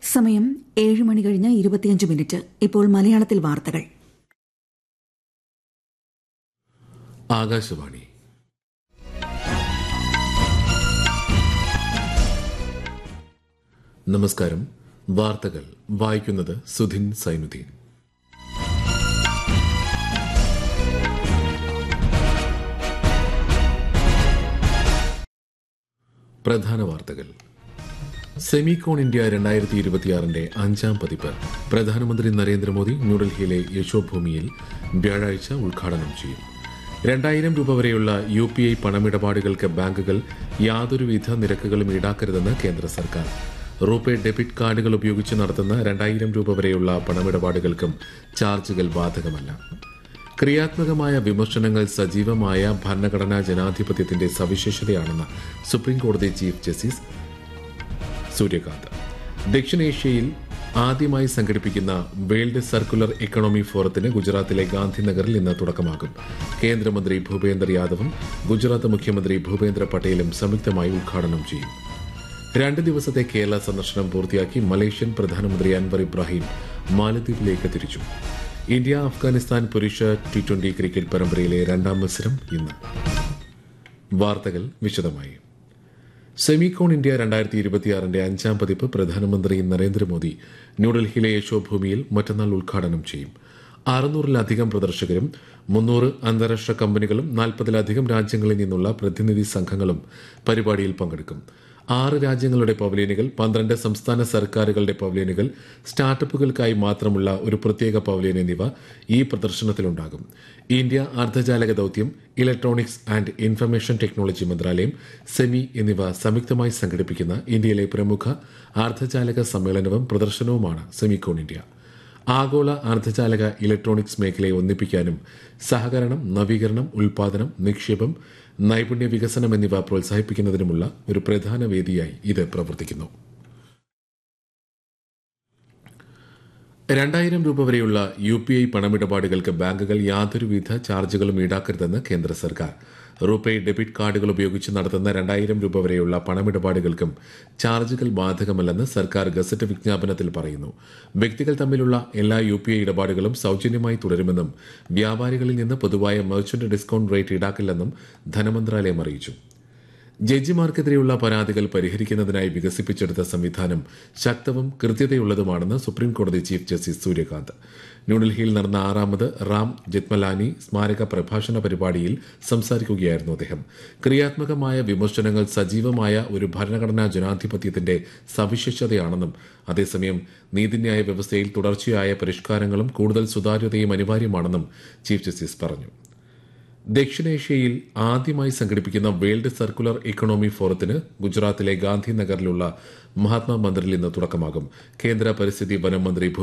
സമയം ഏഴ് മണി കഴിഞ്ഞ് ഇരുപത്തിയഞ്ച് മിനിറ്റ് ഇപ്പോൾ മലയാളത്തിൽ വാർത്തകൾ ആകാശവാണി നമസ്കാരം വാർത്തകൾ വായിക്കുന്നത് സുധിൻ സൈനുദ്ദീൻ പ്രധാന വാർത്തകൾ സെമികോൺ ഇന്ത്യ രണ്ടായിരത്തി ഇരുപത്തിയാറിന്റെ അഞ്ചാം പതിപ്പ് പ്രധാനമന്ത്രി നരേന്ദ്രമോദി ന്യൂഡൽഹിയിലെ യശോഭൂമിയിൽ വ്യാഴാഴ്ച ഉദ്ഘാടനം ചെയ്യും രണ്ടായിരം രൂപ വരെയുള്ള യു പി ഐ പണമിടപാടുകൾക്ക് ബാങ്കുകൾ യാതൊരുവിധ നിരക്കുകളും ഈടാക്കരുതെന്ന് കേന്ദ്ര സർക്കാർ റൂപേ ഡെബിറ്റ് കാർഡുകൾ ഉപയോഗിച്ച് നടത്തുന്ന രണ്ടായിരം രൂപ വരെയുള്ള പണമിടപാടുകൾക്കും ചാർജുകൾ ബാധകമല്ല ക്രിയാത്മകമായ വിമർശനങ്ങൾ സജീവമായ ഭരണഘടനാ ജനാധിപത്യത്തിന്റെ സവിശേഷതയാണെന്ന് സുപ്രീംകോടതി ചീഫ് ജസ്റ്റിസ് സൂര്യകാന്ത് ദക്ഷിണേഷ്യയിൽ ആദ്യമായി സംഘടിപ്പിക്കുന്ന വേൾഡ് സർക്കുലർ എക്കണോമി ഫോറത്തിന് ഗുജറാത്തിലെ ഗാന്ധിനഗറിൽ ഇന്ന് തുടക്കമാകും കേന്ദ്രമന്ത്രി ഭൂപേന്ദർ യാദവും ഗുജറാത്ത് മുഖ്യമന്ത്രി ഭൂപേന്ദ്ര പട്ടേലും സംയുക്തമായി ഉദ്ഘാടനം ചെയ്യും രണ്ട് ദിവസത്തെ കേരള സന്ദർശനം പൂർത്തിയാക്കി മലേഷ്യൻ പ്രധാനമന്ത്രി അൻവർ ഇബ്രാഹിം മാലദ്വീപിലേക്ക് തിരിച്ചു ഇന്ത്യ അഫ്ഗാനിസ്ഥാൻ പുരുഷ ടി ട്വന്റി ക്രിക്കറ്റ് പരമ്പരയിലെ രണ്ടാം മത്സരം ഇന്ന് വാർത്തകൾ വിശദമായി സെമികോൺ ഇന്ത്യ രണ്ടായിരത്തി ഇരുപത്തിയാറിന്റെ അഞ്ചാം പതിപ്പ് പ്രധാനമന്ത്രി നരേന്ദ്രമോദി ന്യൂഡൽഹിയിലെ യശോഭൂമിയിൽ മറ്റന്നാൾ ഉദ്ഘാടനം ചെയ്യും അറുന്നൂറിലധികം പ്രദർശകരും മുന്നൂറ് അന്താരാഷ്ട്ര കമ്പനികളും നാൽപ്പതിലധികം രാജ്യങ്ങളിൽ നിന്നുള്ള പ്രതിനിധി സംഘങ്ങളും പരിപാടിയിൽ പങ്കെടുക്കും ആറ് രാജ്യങ്ങളുടെ പവലിയനുകൾ പന്ത്രണ്ട് സംസ്ഥാന സർക്കാരുകളുടെ പവലിയനുകൾ സ്റ്റാർട്ടപ്പുകൾക്കായി മാത്രമുള്ള ഒരു പ്രത്യേക പവലിയൻ എന്നിവ ഈ പ്രദർശനത്തിലുണ്ടാകും ഇന്ത്യ അർദ്ധചാലക ദൌത്യം ഇലക്ട്രോണിക്സ് ആൻഡ് ഇൻഫർമേഷൻ ടെക്നോളജി മന്ത്രാലയം സെമി എന്നിവ സംയുക്തമായി സംഘടിപ്പിക്കുന്ന ഇന്ത്യയിലെ പ്രമുഖ അർദ്ധചാലക സമ്മേളനവും പ്രദർശനവുമാണ് സെമികോൺ ഇന്ത്യ ആഗോള അർദ്ധചാലക ഇലക്ട്രോണിക്സ് മേഖലയെ ഒന്നിപ്പിക്കാനും സഹകരണം നവീകരണം ഉൽപാദനം നിക്ഷേപം നൈപുണ്യ വികസനം എന്നിവ പ്രോത്സാഹിപ്പിക്കുന്നതിനുമുള്ള ഒരു പ്രധാന വേദിയായി ഇത് പ്രവർത്തിക്കുന്നു രണ്ടായിരം രൂപ വരെയുള്ള യു പി ഐ പണമിടപാടുകൾക്ക് ബാങ്കുകൾ യാതൊരുവിധ ചാർജുകളും ഈടാക്കരുതെന്ന് കേന്ദ്ര സർക്കാർ റൂപേ ഡെബിറ്റ് കാർഡുകൾ ഉപയോഗിച്ച് നടത്തുന്ന രണ്ടായിരം രൂപ വരെയുള്ള പണമിടപാടുകൾക്കും ചാർജുകൾ ബാധകമല്ലെന്ന് സർക്കാർ ഗസറ്റ് വിജ്ഞാപനത്തിൽ പറയുന്നു വ്യക്തികൾ തമ്മിലുള്ള എല്ലാ യു പി ഐ ഇടപാടുകളും സൌജന്യമായി തുടരുമെന്നും വ്യാപാരികളിൽ നിന്ന് പൊതുവായ മെർച്ചന്റ് ഡിസ്കൌണ്ട് റേറ്റ് ഈടാക്കില്ലെന്നും ധനമന്ത്രാലയം അറിയിച്ചു ജഡ്ജിമാർക്കെതിരെയുള്ള പരാതികൾ പരിഹരിക്കുന്നതിനായി വികസിപ്പിച്ചെടുത്ത സംവിധാനം ശക്തവും കൃത്യതയുള്ളതുമാണെന്ന് സുപ്രീംകോടതി ചീഫ് ജസ്റ്റിസ് സൂര്യകാന്ത് ന്യൂഡൽഹിയിൽ നടന്ന ആറാമത് റാം ജെത്മലാനി സ്മാരക പ്രഭാഷണ പരിപാടിയിൽ സംസാരിക്കുകയായിരുന്നു അദ്ദേഹം ക്രിയാത്മകമായ വിമർശനങ്ങൾ സജീവമായ ഒരു ഭരണഘടനാ ജനാധിപത്യത്തിന്റെ സവിശേഷതയാണെന്നും അതേസമയം നീതിന്യായ വ്യവസ്ഥയിൽ തുടർച്ചയായ പരിഷ്കാരങ്ങളും കൂടുതൽ സുതാര്യതയും അനിവാര്യമാണെന്നും ചീഫ് ജസ്റ്റിസ് പറഞ്ഞു ദക്ഷിണേഷ്യയിൽ ആദ്യമായി സംഘടിപ്പിക്കുന്ന വേൾഡ് സർക്കുലർ ഇക്കണോമി ഫോറത്തിന് ഗുജറാത്തിലെ ഗാന്ധിനഗറിലുള്ള മഹാത്മാ മന്ദിറിൽ ഇന്ന് തുടക്കമാകും കേന്ദ്ര പരിസ്ഥിതി വനം മന്ത്രി